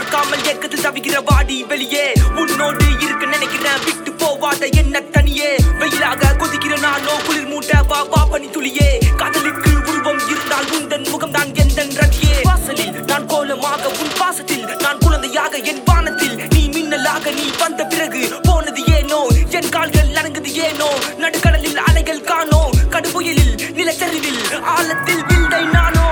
பார்க்காமல் ஏக்கத்தில் தவிக்கிற வாடி வெளியே உன்னோடு இருக்க நினைக்கிறேன் விட்டு போவாத என்ன தனியே வெயிலாக கொதிக்கிற நானோ குளிர் மூட்ட வா வா பனி துளியே காதலுக்கு உருவம் இருந்தால் உந்தன் முகம் தான் எந்த ரதியே வாசலில் நான் கோலமாக உன் பாசத்தில் நான் குழந்தையாக என் வானத்தில் நீ மின்னலாக நீ வந்த பிறகு போனது ஏனோ என் கால்கள் அடங்குது ஏனோ நடுக்கடலில் அலைகள் காணோ கடுபுயலில் நிலச்சரிவில் ஆழத்தில் விந்தை நானோ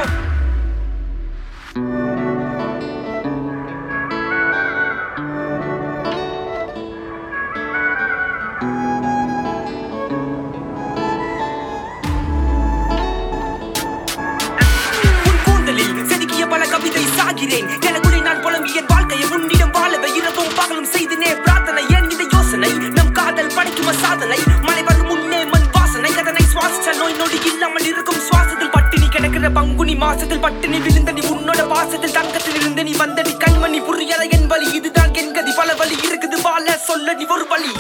உன் கூந்தலில் செதுக்கிய பல கவிதை சாகிறேன் எனக்குள்ளே நான் புலம்பி என் வாழ்க்கையை உன்னிடம் வாழவே இரவும் பகலும் செய்தினே பிரார்த்தனை ஏன் இந்த யோசனை நம் காதல் படைக்கும் சாதனை மழை வரும் முன்னே மண் வாசனை கதனை சுவாசிச்ச நோய் நொடி இல்லாமல் இருக்கும் சுவாசத்தில் பட்டினி கிடக்கிற பங்குனி மாசத்தில் பட்டினி விழுந்த நீ உன்னோட பாசத்தில் தங்கத்தில் இருந்து நீ வந்த நீ கண்மணி புரியற என் வழி இதுதான் என் கதி பல வழி இருக்குது வாழ சொல்ல நீ ஒரு வழி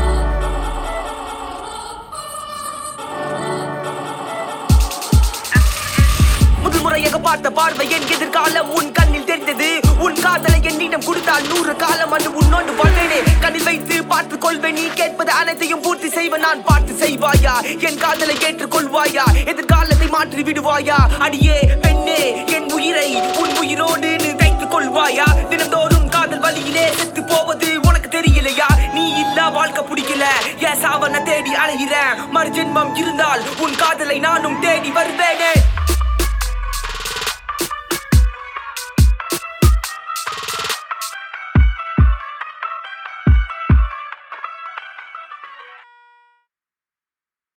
முதல் முறையாக பார்த்த பார்வை என் எதிர்காலம் உன் கண்ணில் தெரிந்தது உன் காதலை என்னிடம் கொடுத்தால் நூறு காலம் அன்று உன்னோடு வாழ்வேனே கண்ணில் வைத்து பார்த்து கொள்வேன் நீ கேட்பது அனைத்தையும் பூர்த்தி செய்வேன் நான் பார்த்து செய்வாயா என் காதலை ஏற்றுக்கொள்வாயா எதிர்காலத்தை மாற்றி விடுவாயா அடியே பெண்ணே என் உயிரை உன் உயிரோடு நீ தைத்துக் கொள்வாயா தினந்தோறும் காதல் வழியிலே செத்து போவது உனக்கு தெரியலையா நீ இல்லா வாழ்க்கை பிடிக்கல ஏன் சாவன தேடி அலைகிறேன் மறுஜென்மம் இருந்தால் உன் காதலை நானும் தேடி வருவேனே